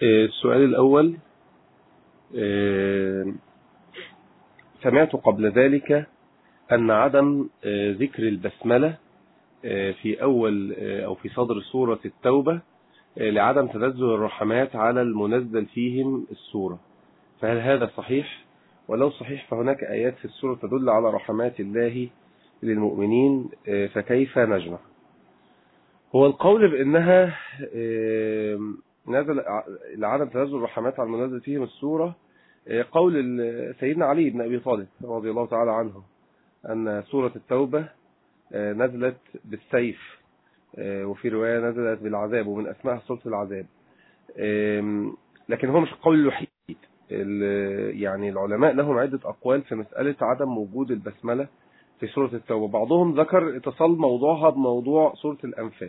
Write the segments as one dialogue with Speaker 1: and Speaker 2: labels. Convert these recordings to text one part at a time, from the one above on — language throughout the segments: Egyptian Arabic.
Speaker 1: السؤال الأول سمعت قبل ذلك أن عدم ذكر البسملة في أول أو في صدر سورة التوبة لعدم تنزل الرحمات على المنزل فيهم السورة فهل هذا صحيح؟ ولو صحيح فهناك آيات في السورة تدل على رحمات الله للمؤمنين فكيف نجمع هو القول بأنها نزل لعدم تنزل الرحمات على المنزل فيهم السورة قول سيدنا علي بن أبي طالب رضي الله تعالى عنه أن سورة التوبة نزلت بالسيف وفي رواية نزلت بالعذاب ومن أسمائها سورة العذاب لكن هو مش القول الوحيد يعني العلماء لهم عدة أقوال في مسألة عدم وجود البسملة في سورة التوبة بعضهم ذكر اتصال موضوعها بموضوع سورة الأنفال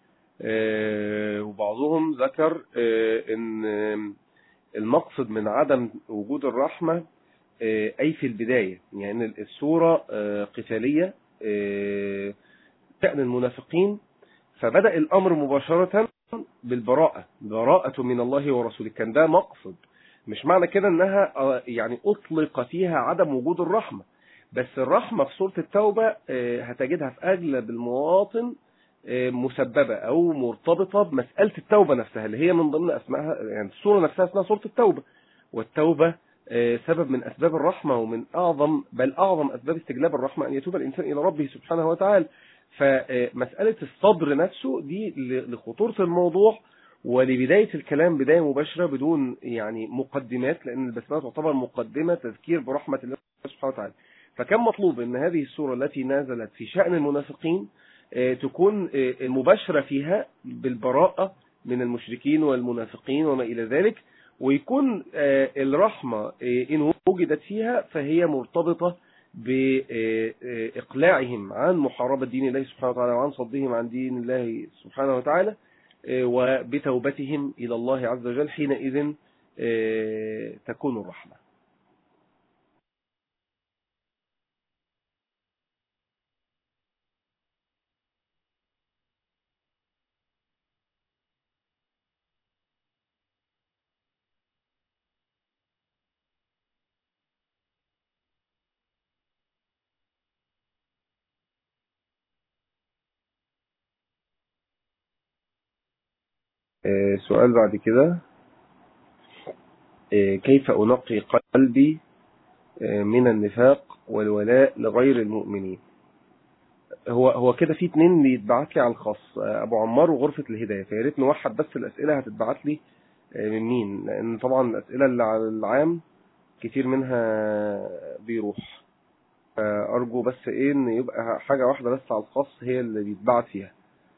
Speaker 1: وبعضهم ذكر ان المقصد من عدم وجود الرحمة أي في البداية يعني السورة قتالية شأن المنافقين فبدأ الأمر مباشرة بالبراءة براءة من الله ورسوله كان ده مقصد مش معنى كده انها يعني اطلق فيها عدم وجود الرحمة بس الرحمة في سورة التوبة هتجدها في اغلب المواطن مسببة او مرتبطة بمسألة التوبة نفسها اللي هي من ضمن اسمائها يعني السورة نفسها اسمها سورة التوبة والتوبة سبب من اسباب الرحمة ومن اعظم بل اعظم اسباب استجلاب الرحمة ان يتوب الانسان الى ربه سبحانه وتعالى فمسألة الصبر نفسه دي لخطورة الموضوع ولبداية الكلام بداية مباشرة بدون يعني مقدمات لأن البسملة تعتبر مقدمة تذكير برحمة الله سبحانه وتعالى فكان مطلوب أن هذه السورة التي نزلت في شأن المنافقين تكون المباشرة فيها بالبراءة من المشركين والمنافقين وما إلى ذلك ويكون الرحمة إن وجدت فيها فهي مرتبطة بإقلاعهم عن محاربة دين الله سبحانه وتعالى وعن صدهم عن دين الله سبحانه وتعالى وبتوبتهم إلى الله عز وجل حينئذ تكون الرحمة سؤال بعد كده كيف أنقي قلبي من النفاق والولاء لغير المؤمنين هو هو كده في اتنين بيتبعت لي على الخاص ابو عمار وغرفة الهداية فيا ريت نوحد بس الاسئلة هتتبعت لي من مين لان طبعا الاسئلة اللي على العام كتير منها بيروح ارجو بس ايه ان يبقى حاجة واحدة بس على الخاص هي اللي بيتبعت فيها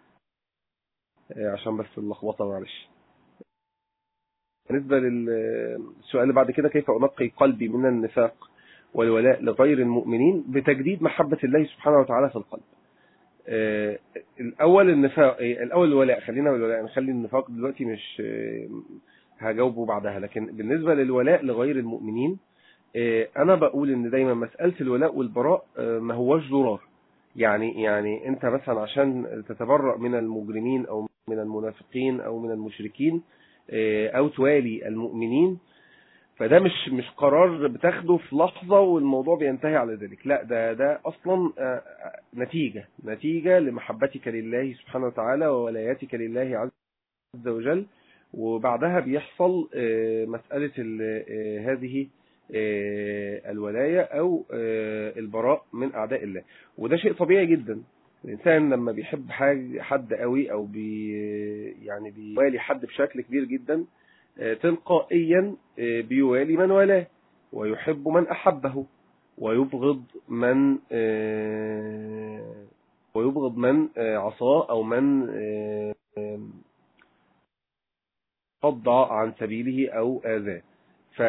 Speaker 1: عشان بس اللخبطه معلش بالنسبه للسؤال اللي بعد كده كيف انقي قلبي من النفاق والولاء لغير المؤمنين بتجديد محبه الله سبحانه وتعالى في القلب الاول النفاق الاول الولاء خلينا بالولاء نخلي النفاق دلوقتي مش هجاوبه بعدها لكن بالنسبه للولاء لغير المؤمنين انا بقول ان دايما مساله الولاء والبراء ما هوش ضرار يعني يعني انت مثلا عشان تتبرأ من المجرمين او من المنافقين او من المشركين او توالي المؤمنين فده مش مش قرار بتاخده في لحظة والموضوع بينتهي على ذلك لا ده ده اصلا نتيجة نتيجة لمحبتك لله سبحانه وتعالى وولايتك لله عز وجل وبعدها بيحصل مسألة هذه الولاية او البراء من اعداء الله وده شيء طبيعي جدا الانسان لما بيحب حاجة حد قوي او بي يعني بيوالي حد بشكل كبير جدا تلقائيا بيوالي من والاه ويحب من احبه ويبغض من ويبغض من عصاه او من صد عن سبيله او اذاه ف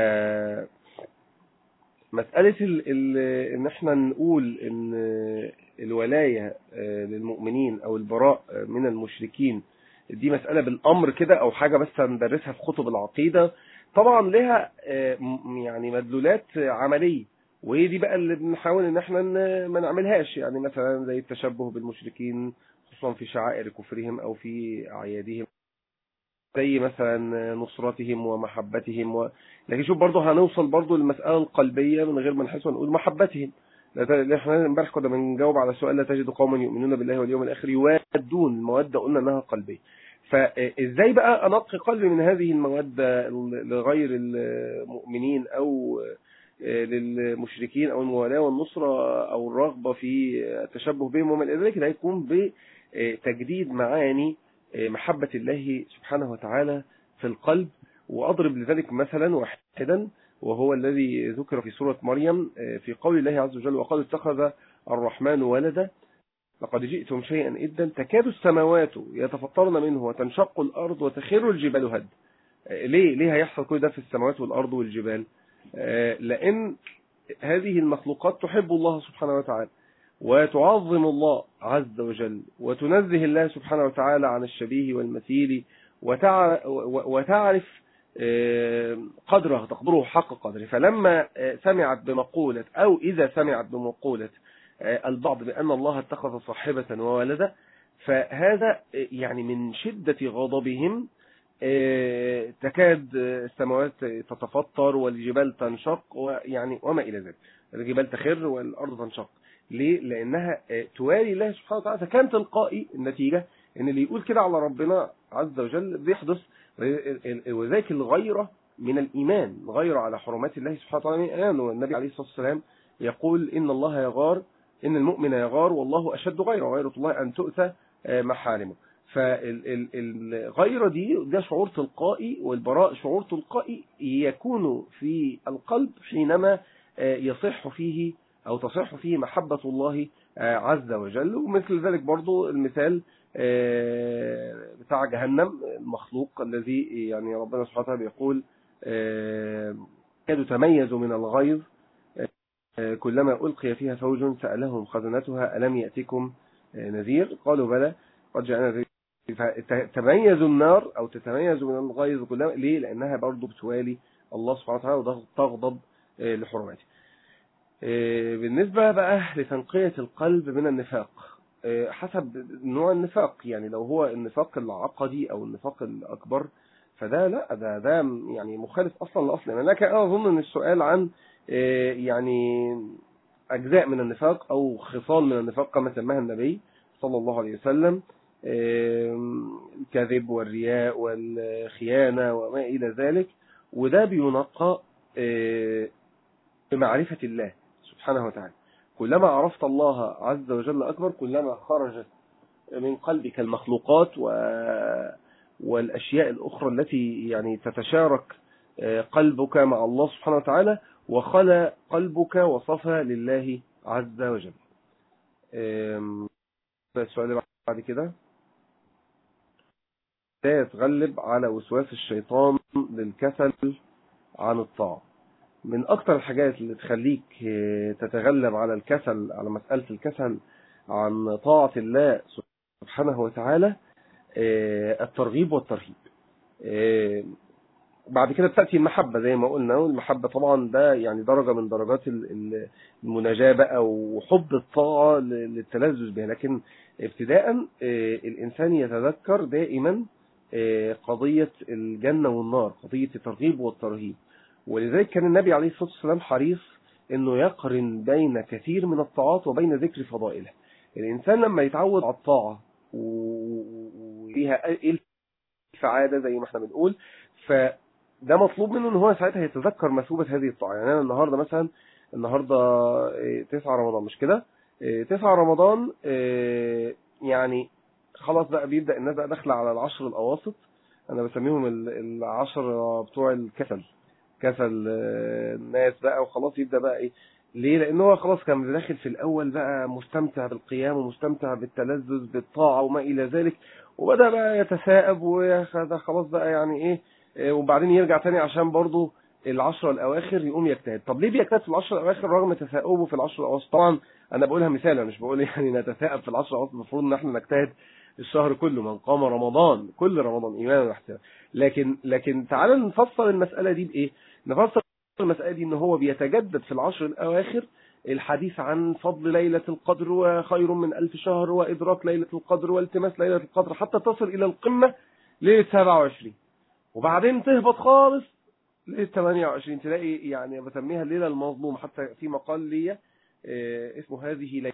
Speaker 1: مسألة ال ال ان احنا نقول ان الولاية للمؤمنين او البراء من المشركين دي مسألة بالامر كده او حاجة بس هندرسها في خطب العقيدة طبعا لها يعني مدلولات عملية وهي دي بقى اللي بنحاول ان احنا ما نعملهاش يعني مثلا زي التشبه بالمشركين خصوصا في شعائر كفرهم او في اعيادهم زي مثلا نصرتهم ومحبتهم و... لكن شوف برضه هنوصل برضه للمسألة القلبية من غير ما نحس ونقول محبتهم احنا امبارح كنا بنجاوب على سؤال لا تجد قوما يؤمنون بالله واليوم الاخر يوادون المودة قلنا انها قلبية فازاي بقى انقي قلبي من هذه المودة لغير المؤمنين او للمشركين او الموالاة والنصرة او الرغبة في التشبه بهم وما الى ذلك ده هيكون بتجديد معاني محبة الله سبحانه وتعالى في القلب وأضرب لذلك مثلا واحدا وهو الذي ذكر في سورة مريم في قول الله عز وجل وقال اتخذ الرحمن ولدا لقد جئتم شيئا إدا تكاد السماوات يتفطرن منه وتنشق الأرض وتخر الجبال هد ليه ليه هيحصل كل ده في السماوات والأرض والجبال لأن هذه المخلوقات تحب الله سبحانه وتعالى وتعظم الله عز وجل وتنزه الله سبحانه وتعالى عن الشبيه والمثيل وتعرف قدره تقدره حق قدره فلما سمعت بمقولة أو إذا سمعت بمقولة البعض بأن الله اتخذ صاحبة وولدا فهذا يعني من شدة غضبهم تكاد السماوات تتفطر والجبال تنشق ويعني وما إلى ذلك الجبال تخر والأرض تنشق ليه؟ لأنها توالي الله سبحانه وتعالى فكان تلقائي النتيجة ان اللي يقول كده على ربنا عز وجل بيحدث وذلك الغيرة من الإيمان الغيرة على حرمات الله سبحانه وتعالى من الإيمان والنبي عليه الصلاة والسلام يقول إن الله يغار إن المؤمن يغار والله أشد غيره غيرة الله أن تؤتى محارمه فالغيرة دي ده شعور تلقائي والبراء شعور تلقائي يكون في القلب حينما يصح فيه أو تصح فيه محبة الله عز وجل ومثل ذلك برضو المثال بتاع جهنم المخلوق الذي يعني ربنا سبحانه وتعالى بيقول كادوا تميزوا من الغيظ كلما ألقي فيها فوج سألهم خزنتها ألم يأتكم نذير قالوا بلى قد جاءنا تميز النار أو تتميز من الغيظ كلما ليه لأنها برضو بتوالي الله سبحانه وتعالى وتغضب لحرماته بالنسبة بقى لتنقية القلب من النفاق حسب نوع النفاق يعني لو هو النفاق العقدي او النفاق الاكبر فده لا ده ده يعني مخالف اصلا لاصل يعني لكن انا اظن ان السؤال عن يعني اجزاء من النفاق او خصال من النفاق كما سماها النبي صلى الله عليه وسلم الكذب والرياء والخيانة وما الى ذلك وده بينقى بمعرفة الله سبحانه وتعالى كلما عرفت الله عز وجل أكبر كلما خرجت من قلبك المخلوقات و... والأشياء الأخرى التي يعني تتشارك قلبك مع الله سبحانه وتعالى وخلى قلبك وصفى لله عز وجل السؤال بعد كده لا يتغلب على وسواس الشيطان للكسل عن الطاعة من أكتر الحاجات اللي تخليك تتغلب على الكسل على مسألة الكسل عن طاعة الله سبحانه وتعالى الترغيب والترهيب بعد كده بتأتي المحبة زي ما قلنا والمحبة طبعا ده يعني درجة من درجات المناجاة بقى وحب الطاعة للتلذذ بها لكن ابتداء الإنسان يتذكر دائما قضية الجنة والنار قضية الترغيب والترهيب ولذلك كان النبي عليه الصلاة والسلام حريص انه يقرن بين كثير من الطاعات وبين ذكر فضائله الانسان لما يتعود على الطاعة وفيها السعادة زي ما احنا بنقول فده مطلوب منه ان هو ساعتها يتذكر مثوبة هذه الطاعة يعني انا النهاردة مثلا النهاردة 9 رمضان مش كده 9 رمضان يعني خلاص بقى بيبدأ الناس بقى داخله على العشر الاواسط انا بسميهم العشر بتوع الكسل كسل الناس بقى وخلاص يبدأ بقى ايه ليه لان هو خلاص كان داخل في الاول بقى مستمتع بالقيام ومستمتع بالتلذذ بالطاعة وما الى ذلك وبدأ بقى يتثاءب وده خلاص بقى يعني ايه وبعدين يرجع تاني عشان برضه العشرة الاواخر يقوم يجتهد طب ليه بيجتهد في العشرة الاواخر رغم تثاؤبه في العشرة الاواسط طبعا انا بقولها مثال انا مش بقول يعني نتثاءب في العشرة الاواسط المفروض ان احنا نجتهد الشهر كله من قام رمضان كل رمضان ايمانا واحتسابا لكن لكن تعال نفصل المسألة دي بايه نفصل المسألة دي ان هو بيتجدد في العشر الاواخر الحديث عن فضل ليلة القدر وخير من ألف شهر وإدراك ليلة القدر والتماس ليلة القدر حتى تصل إلى القمة ليلة 27 وبعدين تهبط خالص ليله 28 تلاقي يعني بسميها الليله المظلومه حتى في مقال ليا آه، اسمه هذه ليله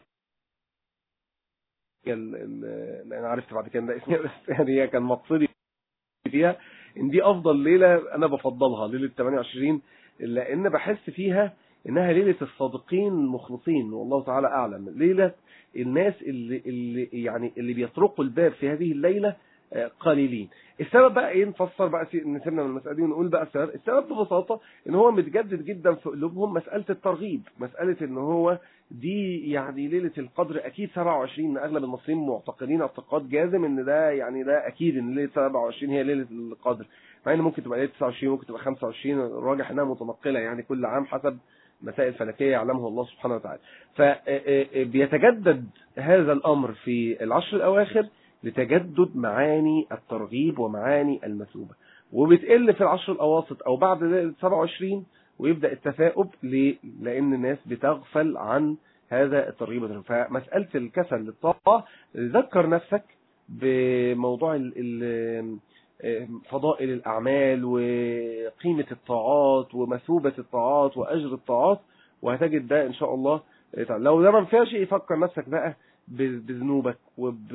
Speaker 1: انا عرفت بعد كده ده اسمها بس يعني هي كان مقصدي فيها ان دي افضل ليله انا بفضلها ليله 28 لان بحس فيها انها ليله الصادقين المخلصين والله تعالى اعلم ليله الناس اللي اللي يعني اللي بيطرقوا الباب في هذه الليله آه، قليلين السبب بقى ايه نفسر بقى نسيبنا من المساله دي ونقول بقى السبب السبب ببساطه ان هو متجدد جدا في قلوبهم مساله الترغيب مساله ان هو دي يعني ليله القدر اكيد 27 اغلب المصريين معتقدين اعتقاد جازم ان ده يعني ده اكيد ان ليله 27 هي ليله القدر مع ان ممكن تبقى ليله 29 ممكن تبقى 25 الراجح انها متنقله يعني كل عام حسب مسائل فلكيه يعلمها الله سبحانه وتعالى فبيتجدد هذا الامر في العشر الاواخر لتجدد معاني الترغيب ومعاني المثوبة وبتقل في العشر الأواسط أو بعد 27 ويبدأ التثاؤب ليه؟ لأن الناس بتغفل عن هذا الترغيب فمسألة الكسل للطاقة ذكر نفسك بموضوع فضائل الأعمال وقيمة الطاعات ومثوبة الطاعات وأجر الطاعات وهتجد ده إن شاء الله لو ده ما فيهاش يفكر نفسك بقى بذنوبك وب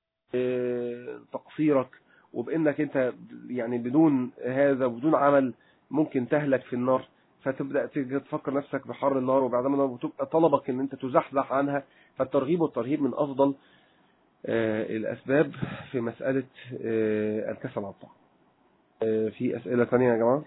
Speaker 1: تقصيرك وبانك انت يعني بدون هذا وبدون عمل ممكن تهلك في النار فتبدا تفكر نفسك بحر النار وبعد ما وتبقى طلبك ان انت تزحزح عنها فالترغيب والترهيب من افضل آه، الاسباب في مساله آه، الكسل على الطاعه آه، في اسئله ثانيه يا جماعه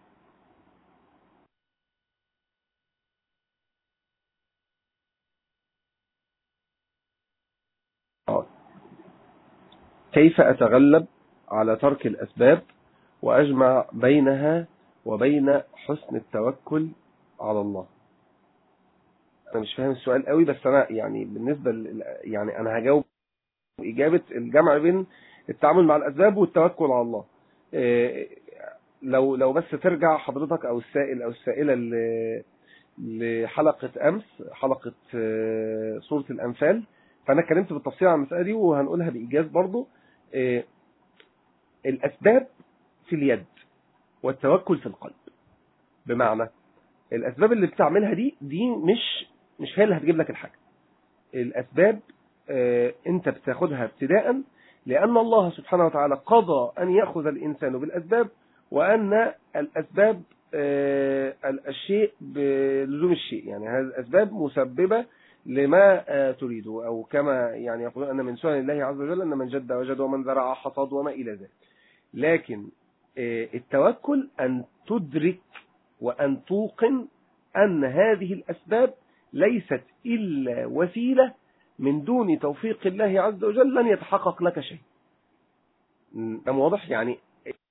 Speaker 1: كيف أتغلب على ترك الأسباب وأجمع بينها وبين حسن التوكل على الله أنا مش فاهم السؤال قوي بس أنا يعني بالنسبة يعني أنا هجاوب إجابة الجمع بين التعامل مع الأسباب والتوكل على الله إيه، لو لو بس ترجع حضرتك أو السائل أو السائلة لحلقة أمس حلقة آه، سورة الأنفال فأنا اتكلمت بالتفصيل عن المسألة دي وهنقولها بإيجاز برضو آه، الأسباب في اليد والتوكل في القلب بمعنى الأسباب اللي بتعملها دي دي مش مش هي اللي هتجيب لك الحاجة الأسباب آه، أنت بتاخدها ابتداء لأن الله سبحانه وتعالى قضى أن يأخذ الإنسان بالأسباب وأن الأسباب آه، الشيء بلزوم الشيء يعني هذه الأسباب مسببة لما آه، تريده أو كما يعني يقولون أن من سنن الله عز وجل أن من جد وجد ومن زرع حصد وما إلى ذلك لكن آه، التوكل أن تدرك وأن توقن أن هذه الأسباب ليست إلا وسيلة من دون توفيق الله عز وجل لن يتحقق لك شيء ده واضح يعني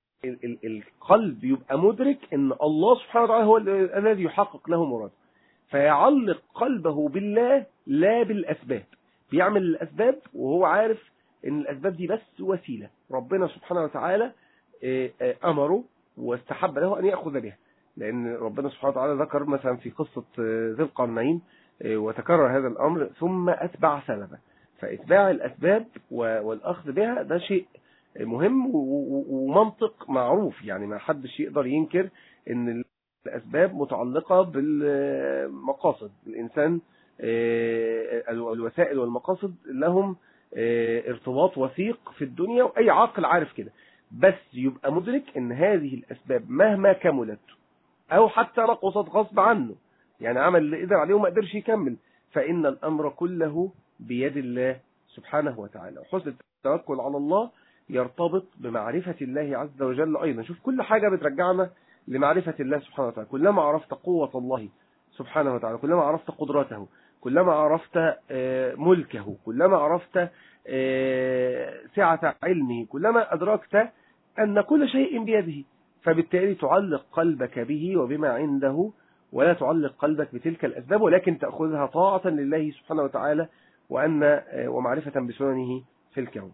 Speaker 1: القلب يبقى مدرك ان الله سبحانه وتعالى هو الذي يحقق له مراده فيعلق قلبه بالله لا بالأسباب بيعمل الأسباب وهو عارف ان الأسباب دي بس وسيلة ربنا سبحانه وتعالى آه، آه، أمره واستحب له أن يأخذ بها لأن ربنا سبحانه وتعالى ذكر مثلا في قصة آه، ذي القرنين وتكرر هذا الأمر ثم أتبع سببا فإتباع الأسباب والأخذ بها ده شيء مهم ومنطق معروف يعني ما حدش يقدر ينكر ان الأسباب متعلقة بالمقاصد الإنسان آه، الوسائل والمقاصد لهم آه، ارتباط وثيق في الدنيا وأي عاقل عارف كده بس يبقى مدرك ان هذه الأسباب مهما كملت أو حتى نقصت غصب عنه يعني عمل اللي قدر عليه وما قدرش يكمل فإن الأمر كله بيد الله سبحانه وتعالى وحسن التوكل على الله يرتبط بمعرفة الله عز وجل أيضا شوف كل حاجة بترجعنا لمعرفة الله سبحانه وتعالى كلما عرفت قوة الله سبحانه وتعالى كلما عرفت قدرته كلما عرفت آه، ملكه كلما عرفت آه، سعة علمه كلما أدركت أن كل شيء بيده فبالتالي تعلق قلبك به وبما عنده ولا تعلق قلبك بتلك الأسباب ولكن تأخذها طاعة لله سبحانه وتعالى وأن آه، ومعرفة بسننه في الكون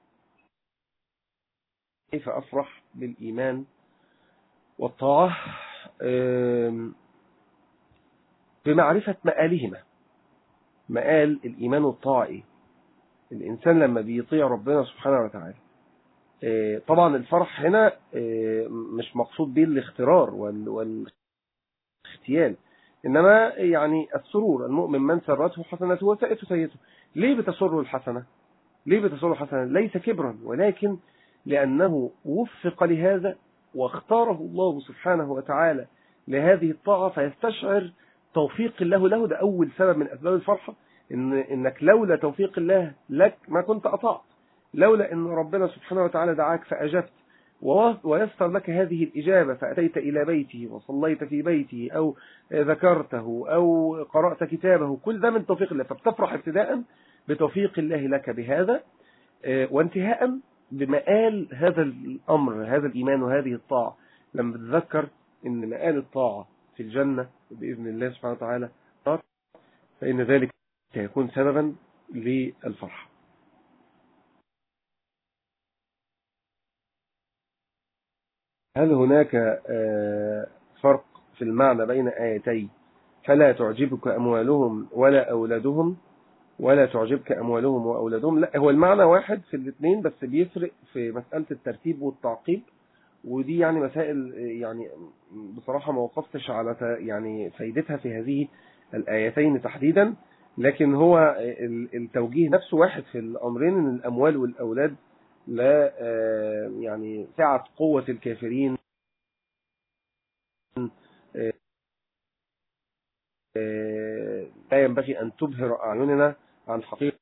Speaker 1: كيف أفرح بالإيمان والطاعة بمعرفة مآلهما مآل الإيمان والطاعة إيه الإنسان لما بيطيع ربنا سبحانه وتعالى آه، طبعا الفرح هنا آه، مش مقصود به الاخترار والاختيال إنما يعني السرور المؤمن من سرته حسنته وسائته سيئته ليه بتسره الحسنة ليه بتسره الحسنة ليس كبرا ولكن لأنه وفق لهذا واختاره الله سبحانه وتعالى لهذه الطاعة فيستشعر توفيق الله له ده أول سبب من أسباب الفرحة إن إنك لولا توفيق الله لك ما كنت أطعت لولا إن ربنا سبحانه وتعالى دعاك فأجبت ويسر لك هذه الإجابة فأتيت إلى بيته وصليت في بيته أو ذكرته أو قرأت كتابه كل ده من توفيق الله فبتفرح ابتداء بتوفيق الله لك بهذا آه، وانتهاء بمآل هذا الأمر هذا الإيمان وهذه الطاعة لما تتذكر أن مآل الطاعة في الجنة بإذن الله سبحانه وتعالى فإن ذلك سيكون سببا للفرح هل هناك آه، فرق في المعنى بين آيتي فلا تعجبك أموالهم ولا أولادهم ولا تعجبك أموالهم وأولادهم لا هو المعنى واحد في الاثنين بس بيفرق في مسألة الترتيب والتعقيب ودي يعني مسائل يعني بصراحة ما وقفتش على يعني فايدتها في هذه الآيتين تحديدا لكن هو التوجيه نفسه واحد في الأمرين ان الأموال والأولاد لا آه، يعني سعة قوة الكافرين آه، لا ينبغي أن تبهر أعيننا عن حقيقة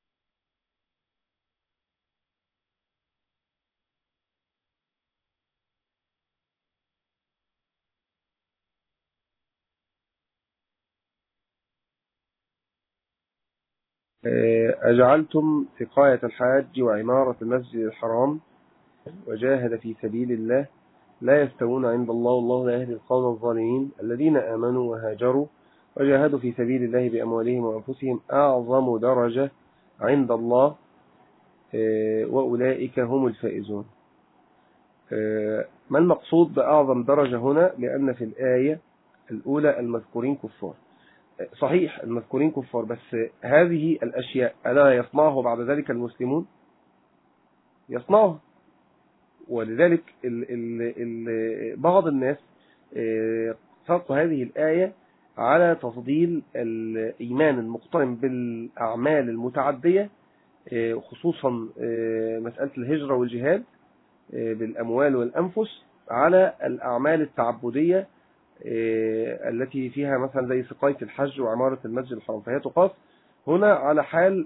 Speaker 1: أجعلتم سقاية الحاج وعمارة المسجد الحرام وجاهد في سبيل الله لا يستوون عند الله والله لا يهدي القوم الظالمين الذين آمنوا وهاجروا وجاهدوا في سبيل الله بأموالهم وأنفسهم أعظم درجة عند الله آه، وأولئك هم الفائزون آه، ما المقصود بأعظم درجة هنا لأن في الآية الأولى المذكورين كفار صحيح المذكورين كفار بس هذه الأشياء ألا يصنعه بعد ذلك المسلمون يصنعها ولذلك ال ال ال بعض الناس فرق آه، هذه الآية على تفضيل الإيمان المقترن بالأعمال المتعدية آه، خصوصا آه، مسألة الهجرة والجهاد بالأموال والأنفس على الأعمال التعبدية آه، التي فيها مثلا زي سقاية الحج وعمارة المسجد الحرام فهي تقاس هنا على حال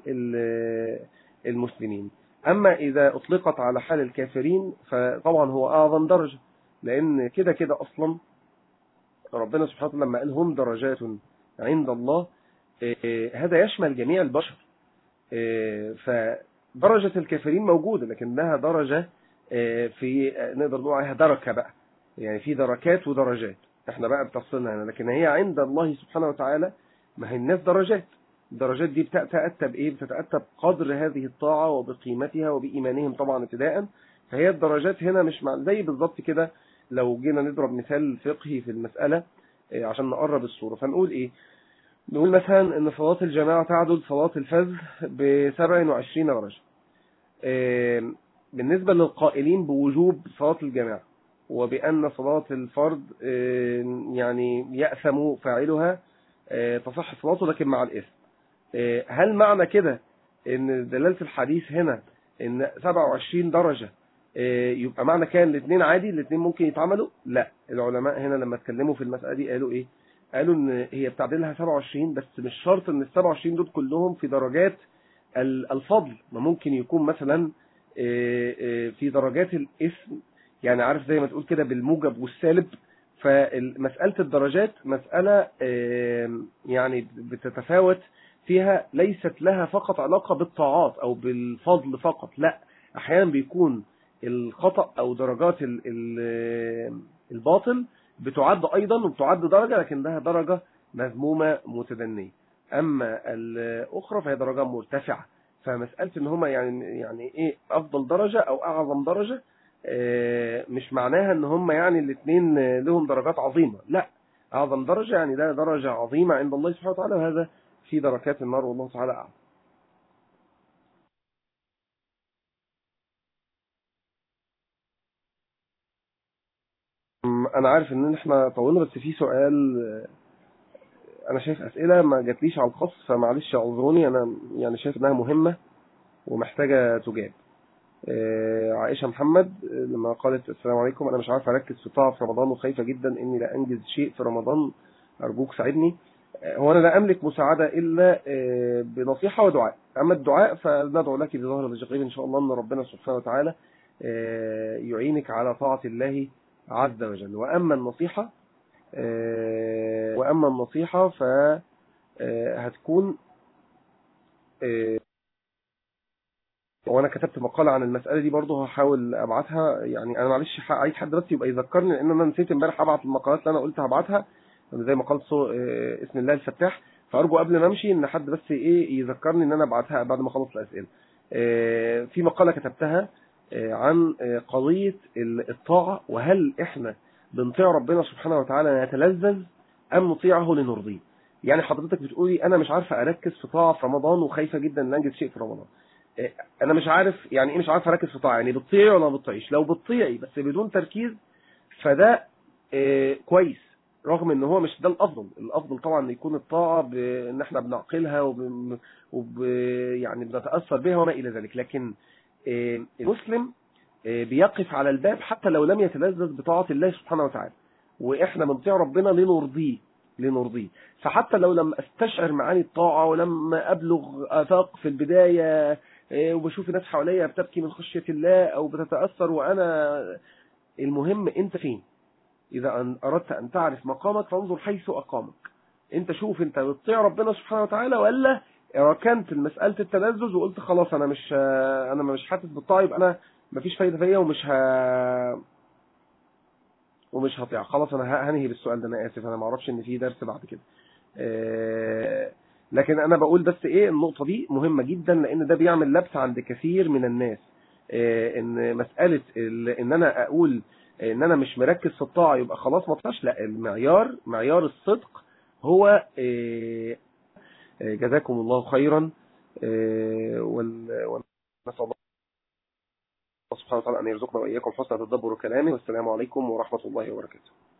Speaker 1: المسلمين أما إذا أطلقت على حال الكافرين فطبعا هو أعظم درجة لأن كده كده أصلا ربنا سبحانه وتعالى لما قال هم درجات عند الله آه، هذا يشمل جميع البشر آه، فدرجة الكافرين موجودة لكنها درجة في نقدر نقول عليها دركة بقى يعني في دركات ودرجات احنا بقى بتفصلنا هنا لكن هي عند الله سبحانه وتعالى ما هي الناس درجات الدرجات دي بتتأتى بإيه بتتأتى بقدر هذه الطاعة وبقيمتها وبإيمانهم طبعا ابتداء فهي الدرجات هنا مش مع زي بالظبط كده لو جينا نضرب مثال فقهي في المسألة إيه، عشان نقرب الصورة فنقول إيه نقول مثلا ان صلاة الجماعة تعدل صلاة الفجر ب 27 درجة إيه، بالنسبة للقائلين بوجوب صلاة الجماعة وبأن صلاة الفرض آه، يعني يأثم فاعلها آه، تصح صلاته لكن مع الإثم آه، هل معنى كده ان دلالة الحديث هنا ان 27 درجة يبقى معنى كان الاثنين عادي الاثنين ممكن يتعملوا لا العلماء هنا لما اتكلموا في المسألة دي قالوا ايه قالوا ان هي بتعديلها 27 بس مش شرط ان ال 27 دول كلهم في درجات الفضل ما ممكن يكون مثلا في درجات الاسم يعني عارف زي ما تقول كده بالموجب والسالب فمسألة الدرجات مسألة يعني بتتفاوت فيها ليست لها فقط علاقة بالطاعات أو بالفضل فقط لا أحيانا بيكون الخطأ أو درجات الباطل بتعد أيضا وبتعد درجة لكنها درجة مذمومة متدنية أما الأخرى فهي درجة مرتفعة فمسألة ان هما يعني يعني ايه افضل درجة او اعظم درجة آه، مش معناها ان هم يعني الاثنين لهم درجات عظيمة لا اعظم درجة يعني ده درجة عظيمة عند الله سبحانه وتعالى وهذا في دركات النار والله تعالى اعلم انا عارف ان احنا طولنا بس في سؤال آه، انا شايف اسئله ما جاتليش على الخاص فمعلش اعذروني انا يعني شايف انها مهمه ومحتاجه تجاب آه، عائشه محمد آه، لما قالت السلام عليكم انا مش عارفه اركز في طاعه في رمضان وخايفه جدا اني لا انجز شيء في رمضان ارجوك ساعدني آه، هو انا لا املك مساعده الا آه، بنصيحه ودعاء اما الدعاء فندعو لك بظهر الغيب ان شاء الله ان ربنا سبحانه وتعالى آه، يعينك على طاعه الله عز وجل واما النصيحه آه، واما النصيحه ف آه، هتكون آه، وانا كتبت مقاله عن المساله دي برضه هحاول ابعتها يعني انا معلش ح- عايز حد بس يبقى يذكرني لان انا نسيت امبارح ابعت المقالات اللي انا قلت هبعتها زي مقاله صو... آه، اسم الله الفتاح فارجو قبل ما امشي ان حد بس ايه يذكرني ان انا ابعتها بعد ما اخلص الاسئله آه، في مقاله كتبتها آه، عن آه، قضيه ال- الطاعه وهل احنا بنطيع ربنا سبحانه وتعالى نتلذذ ام نطيعه لنرضيه يعني حضرتك بتقولي انا مش عارفه اركز في طاعه في رمضان وخايفه جدا ان انجز شيء في رمضان آه، انا مش عارف يعني ايه مش عارف اركز في طاعه يعني بتطيعي ولا ما بتطيعيش لو بتطيعي بس بدون تركيز فده آه، كويس رغم ان هو مش ده الافضل الافضل طبعا ان يكون الطاعه بان احنا بنعقلها وب... وب... يعني بنتاثر بها وما الى ذلك لكن آه، المسلم آه، بيقف على الباب حتى لو لم يتلذذ بطاعه الله سبحانه وتعالى واحنا بنطيع ربنا لنرضيه لنرضيه فحتى لو لم استشعر معاني الطاعه ولما ابلغ افاق في البدايه آه، وبشوف ناس حواليا بتبكي من خشيه الله او بتتاثر وانا المهم انت فين إذا أن أردت أن تعرف مقامك فانظر حيث أقامك أنت شوف أنت بتطيع ربنا سبحانه وتعالى ولا ركنت مسألة التلذذ وقلت خلاص أنا مش أنا مش حاسس بالطاعة يبقى أنا مفيش فايدة فيا ومش ه... ومش هطيع خلاص أنا ه- هنهي بالسؤال ده أنا آسف أنا ما أعرفش إن في درس بعد كده آه، لكن أنا بقول بس إيه النقطة دي مهمة جدا لأن ده بيعمل لبس عند كثير من الناس آه، إن مسألة ال- إن أنا أقول ان انا مش مركز في الطاعه يبقى خلاص ما طلعش لا المعيار معيار الصدق هو آه، آه، جزاكم الله خيرا آه، وال- ونسال الله سبحانه وتعالى ان يرزقنا واياكم حسن تدبر كلامه والسلام عليكم ورحمه الله وبركاته